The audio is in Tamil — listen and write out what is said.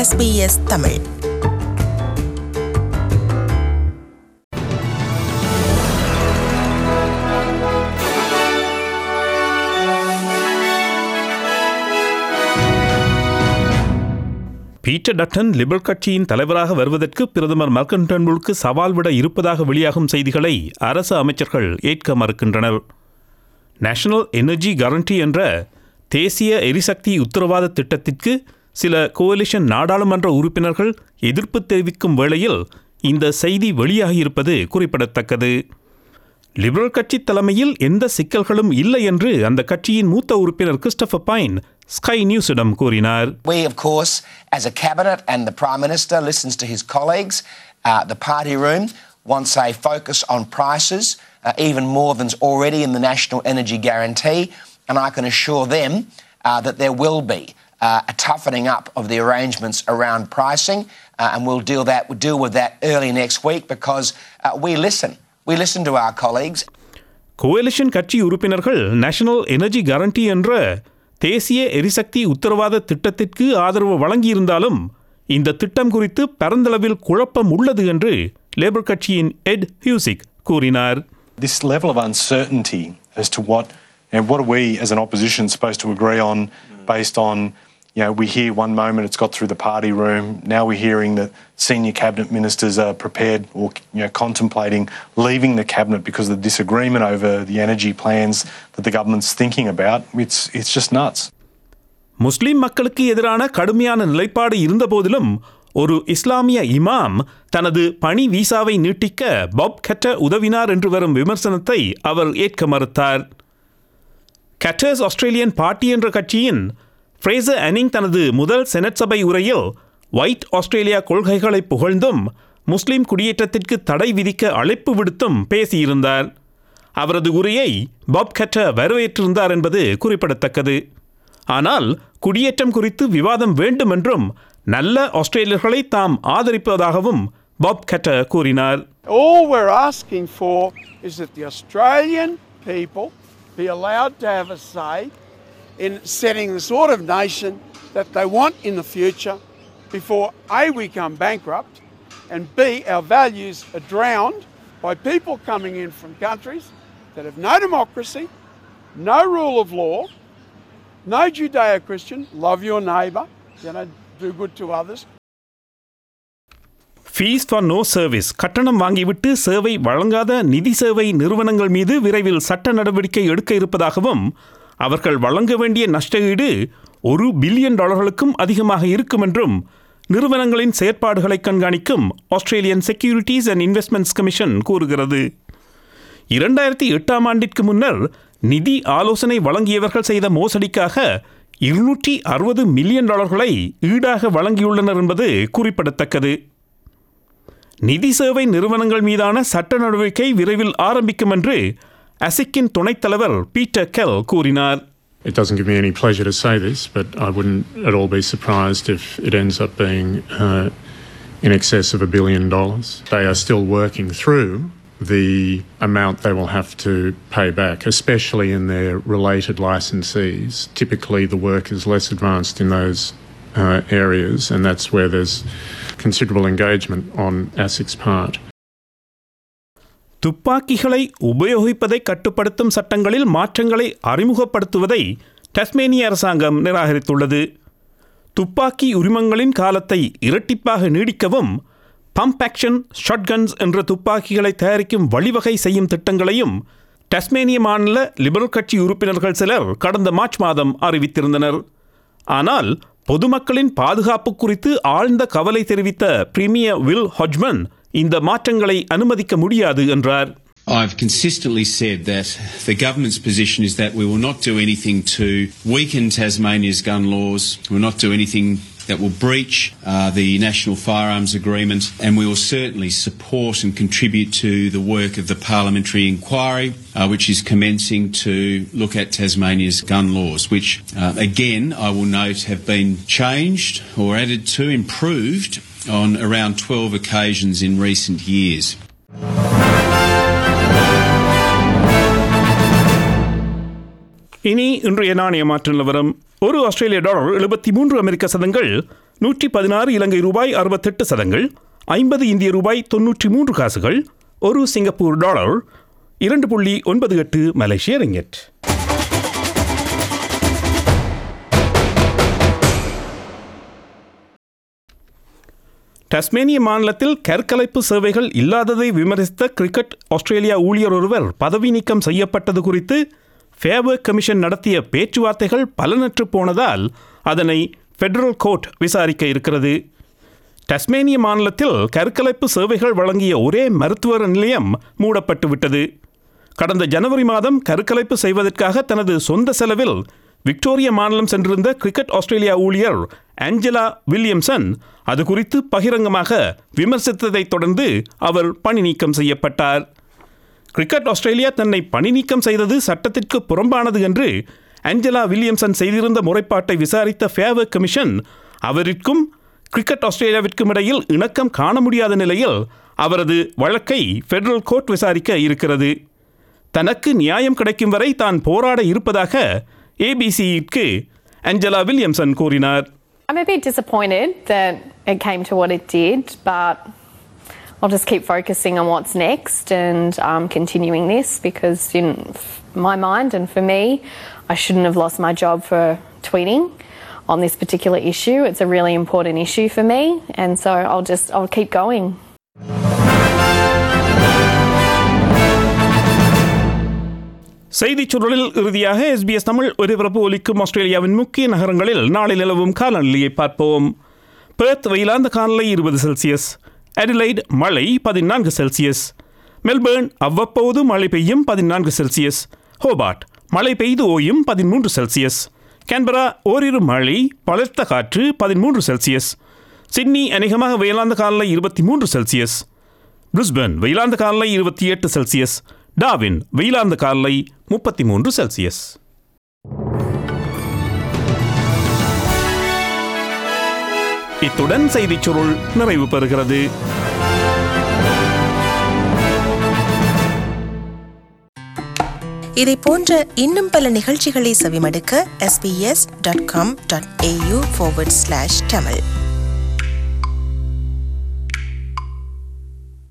SBS Tamil Peter Dutton Liberal கட்சியின் தலைவராக வருவதற்கு பிரதமர் மல்கன் டர்ன்புல்க்கு சவால் விட இருப்பதாக வெளியாகும் செய்திகளை அரசு அமைச்சர்கள் ஏற்க மறுக்கின்றனர் நேஷனல் எனர்ஜி கேரண்டி என்ற தேசிய எரிசக்தி உத்தரவாத திட்டத்திற்கு சில கோலிஷன் நாடாளுமன்ற உறுப்பினர்கள் எதிர்ப்பு தெரிவிக்கும் வேளையில் இந்த செய்தி வெளியாகியிருப்பது குறிப்பிடத்தக்கது லிபரல் கட்சி தலைமையில் எந்த சிக்கல்களும் இல்லை என்று அந்த கட்சியின் மூத்த உறுப்பினர் கிறிஸ்டபர் பைன் ஸ்கை நியூஸிடம் கூறினார் We, of course, as a cabinet and the Prime Minister listens to his colleagues, uh, the party room wants a focus on prices, uh, even more than's already in the National Energy Guarantee, and I can assure them uh, that there will be uh, a toughening up of the arrangements around pricing, uh, and we'll deal that we'll deal with that early next week because uh, we listen. We listen to our colleagues coalition கட்சி உறுப்பினர்கள் நேஷனல் எனர்ஜி கேரண்டி என்ற தேசிய எரிசக்தி உத்தரவாத திட்டத்திற்கு ஆதரவு வழங்கியிருந்தாலும் இந்த திட்டம் குறித்து பரந்தளவில் குழப்பம் உள்ளது என்று லேபர் கட்சியின் எட் ஹியூசிக் கூறினார் this level of uncertainty as to what and what are we as an opposition supposed to agree on based on you know we hear one moment it's got through the party room now we're hearing that senior cabinet ministers are prepared or you know contemplating leaving the cabinet because of the disagreement over the energy plans that the government's thinking about it's it's just nuts முஸ்லிம் மக்களுக்கு எதிரான கடுமையான நிலைப்பாடு இருந்தபோதிலும் ஒரு இஸ்லாமிய இமாம் தனது பணி வீசாவை நீட்டிக்க பாப் கெட்ட உதவினார் என்று வரும் விமர்சனத்தை அவர் ஏற்க மறுத்தார் கட்டர்ஸ் ஆஸ்திரேலியன் பார்ட்டி என்ற கட்சியின் ஃப்ரேசர் அனிங் தனது முதல் செனட் சபை உரையில் ஒயிட் ஆஸ்திரேலியா கொள்கைகளை புகழ்ந்தும் முஸ்லிம் குடியேற்றத்திற்கு தடை விதிக்க அழைப்பு விடுத்தும் பேசியிருந்தார் அவரது உரையை பாப் கெட்டர் வரவேற்றிருந்தார் என்பது குறிப்பிடத்தக்கது ஆனால் குடியேற்றம் குறித்து விவாதம் வேண்டும் என்றும் நல்ல ஆஸ்திரேலியர்களை தாம் ஆதரிப்பதாகவும் பாப் கெட்டர் கூறினார் All we're asking for is that the Australian people be allowed to have a say in setting the sort of nation that they want in the future before A, we come bankrupt, and B, our values are drowned by people coming in from countries that have no democracy, no rule of law, no Judeo Christian, love your neighbour, you know, do good to others, fees for no service கட்டணம் வாங்கிவிட்டு சேவை வழங்காத நிதி சேவை நிறுவனங்கள் மீது விரைவில் சட்ட நடவடிக்கை எடுக்க இருப்பதாகவும் அவர்கள் வழங்க வேண்டிய நஷ்டஈடு ஒரு பில்லியன் டாலர்களுக்கும் அதிகமாக இருக்கும் என்றும் நிறுவனங்களின் செயற்பாடுகளை கண்காணிக்கும் Australian Securities and Investments Commission கூறுகிறது இரண்டாயிரத்தி எட்டாம் ஆண்டிற்கு முன்னர் நிதி ஆலோசனை வழங்கியவர்கள் செய்த மோசடிக்காக இருநூற்றி அறுபது மில்லியன் டாலர்களை ஈடாக வழங்கியுள்ளனர் என்பது குறிப்பிடத்தக்கது நிதி சேவை நிறுவனங்கள் மீதான சட்ட நடவடிக்கை விரைவில் ஆரம்பிக்கும் என்று அசிக்கின் துணைத் தலைவர் பீட்டர் கெல் கூறினார் It doesn't give me any pleasure to say this, but I wouldn't at all be surprised if it ends up being uh, in excess of a billion dollars. They are still working through the amount they will have to pay back, especially in their related licensees. Typically, the work is less advanced in those uh, areas, and that's where there's considerable engagement on ASIC's part. துப்பாக்கிகளை உபயோகிப்பதை கட்டுப்படுத்தும் சட்டங்களில் மாற்றங்களை அறிமுகப்படுத்துவதை டஸ்மேனிய அரசாங்கம் நிராகரித்துள்ளது துப்பாக்கி உரிமங்களின் காலத்தை இரட்டிப்பாக நீடிக்கவும் பம்ப் ஆக்ஷன் ஷாட்கன்ஸ் என்ற துப்பாக்கிகளை தயாரிக்கும் வழிவகை செய்யும் திட்டங்களையும் டஸ்மேனிய மாநில லிபரல் கட்சி உறுப்பினர்கள் சிலர் கடந்த மார்ச் மாதம் அறிவித்திருந்தனர் ஆனால் பொதுமக்களின் பாதுகாப்பு குறித்து ஆழ்ந்த கவலை தெரிவித்த பிரீமியர் வில் ஹொஜ்மன் இந்த மாற்றங்களை அனுமதிக்க முடியாது என்றார் I've consistently said that the government's position is that we will not do anything to weaken Tasmania's gun laws. We will not do anything that will breach uh, the National Firearms Agreement, and we will certainly support and contribute to the work of the parliamentary inquiry, uh, which is commencing to look at Tasmania's gun laws, which, uh, again, I will note have been changed or added to, improved on around 12 occasions in recent years. இனி இன்றைய நாணய மாற்று நிலவரம் ஒரு ஆஸ்திரேலிய டாலர் எழுபத்தி மூன்று அமெரிக்க சதங்கள் நூற்றி பதினாறு இலங்கை ரூபாய் அறுபத்தெட்டு சதங்கள் ஐம்பது இந்திய ரூபாய் தொன்னூற்றி மூன்று காசுகள் ஒரு சிங்கப்பூர் டாலர் இரண்டு புள்ளி ஒன்பது எட்டு மலேசிய ரிங்கெட் டஸ்மேனிய மாநிலத்தில் கற்கலைப்பு சேவைகள் இல்லாததை விமர்சித்த கிரிக்கெட் ஆஸ்திரேலியா ஊழியர் ஒருவர் பதவி நீக்கம் செய்யப்பட்டது குறித்து ஃபேவர் கமிஷன் நடத்திய பேச்சுவார்த்தைகள் பலனற்று போனதால் அதனை ஃபெடரல் கோர்ட் விசாரிக்க இருக்கிறது டஸ்மேனிய மாநிலத்தில் கருக்கலைப்பு சேவைகள் வழங்கிய ஒரே மருத்துவ நிலையம் மூடப்பட்டு விட்டது கடந்த ஜனவரி மாதம் கருக்கலைப்பு செய்வதற்காக தனது சொந்த செலவில் விக்டோரிய மாநிலம் சென்றிருந்த கிரிக்கெட் ஆஸ்திரேலியா ஊழியர் ஆஞ்சலா வில்லியம்சன் அது குறித்து பகிரங்கமாக விமர்சித்ததைத் தொடர்ந்து அவர் பணி நீக்கம் செய்யப்பட்டார் கிரிக்கெட் ஆஸ்திரேலியா தன்னை பணி நீக்கம் செய்தது சட்டத்திற்கு புறம்பானது என்று ஆஞ்சலா வில்லியம்சன் செய்திருந்த முறைப்பாட்டை விசாரித்த ஃபேவர் கமிஷன் அவரிற்கும் கிரிக்கெட் ஆஸ்திரேலியாவிற்கும் இடையில் இணக்கம் காண முடியாத நிலையில் அவரது வழக்கை ஃபெடரல் கோர்ட் விசாரிக்க இருக்கிறது தனக்கு நியாயம் கிடைக்கும் வரை தான் போராட இருப்பதாக ஏபிசியிற்கு அஞ்சலா வில்லியம்சன் கூறினார் I'm a bit disappointed that it came to what it did, but I'll just keep focusing on what's next and um, continuing this because, in my mind and for me, I shouldn't have lost my job for tweeting on this particular issue. It's a really important issue for me, and so I'll just I'll keep going. செய்திச் சுருளில் இறுதியாக எஸ்பிஎஸ் தமிழ் ஒலிபரப்பு ஒலிக்கும் ஆஸ்திரேலியாவின் முக்கிய நகரங்களில் நாளை நிலவும் காலநிலையை பார்ப்போம் பெர்த் வெயிலாந்த காலநிலை இருபது செல்சியஸ் அடிலைட் மழை பதினான்கு செல்சியஸ் மெல்பேர்ன் அவ்வப்போது மழை பெய்யும் பதினான்கு செல்சியஸ் ஹோபார்ட் மழை பெய்து ஓயும் பதிமூன்று செல்சியஸ் கேன்பரா ஓரிரு மழை பலர்த்த காற்று பதிமூன்று செல்சியஸ் சிட்னி அநேகமாக வெயிலாந்த காலநிலை இருபத்தி மூன்று செல்சியஸ் பிரிஸ்பன் வெயிலாந்த காலநிலை இருபத்தி எட்டு செல்சியஸ் டாவின் வெயிலாந்த காலநிலை முப்பத்தி மூன்று செல்சியஸ் இத்துடன் செய்திச் சுருள் நிறைவு பெறுகிறது இதை போன்ற இன்னும் பல நிகழ்ச்சிகளை செவிமடுக்க sbs.com.au forward slash tamil